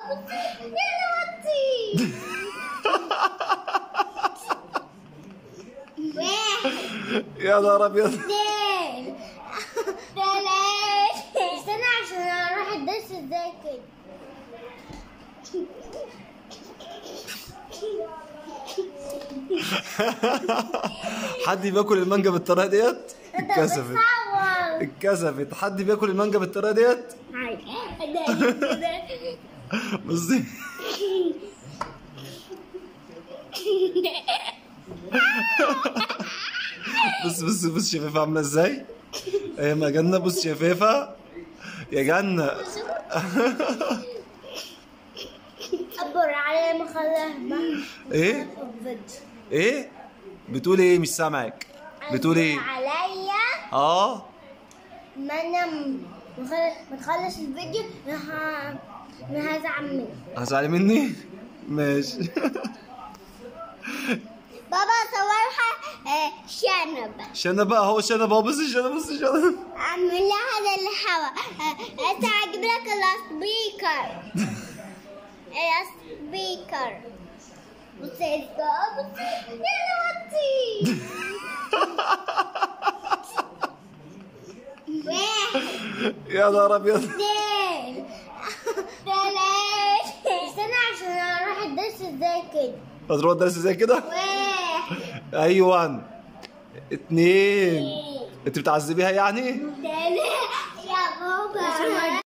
يلا وطي واحد يا نهار ابيض اثنين ثلاثة استنى عشان اروح الدرس ازاي كده حد بياكل المانجا بالطريقه ديت اتكسفت بتصور اتكسفت حد بياكل المانجا بالطريقه ديت بصي بص بص بص شفافة عاملة ازاي ايه ما جنة بص شفافة يا جنة أكبر علي ما خلاص ايه ايه بتقول ايه مش سامعك بتقول ايه عليا اه ما انا م- مخل- ما تخلص الفيديو راح انا هزعل منك هزعلي مني ماشي بابا صورها آه، شنب شنب بقى هو شنب اهو بص شنب بص شنب اعمل لها هذا الهوا انت هجيب لك السبيكر السبيكر بص يا بص يلا وطي واحد يا نهار ابيض اثنين ثلاثة استنى عشان اروح الدرس ازاي كده هتروح الدرس زي كده واحد ايوه اتنين انت بتعذبيها يعني ثلاثة يا بابا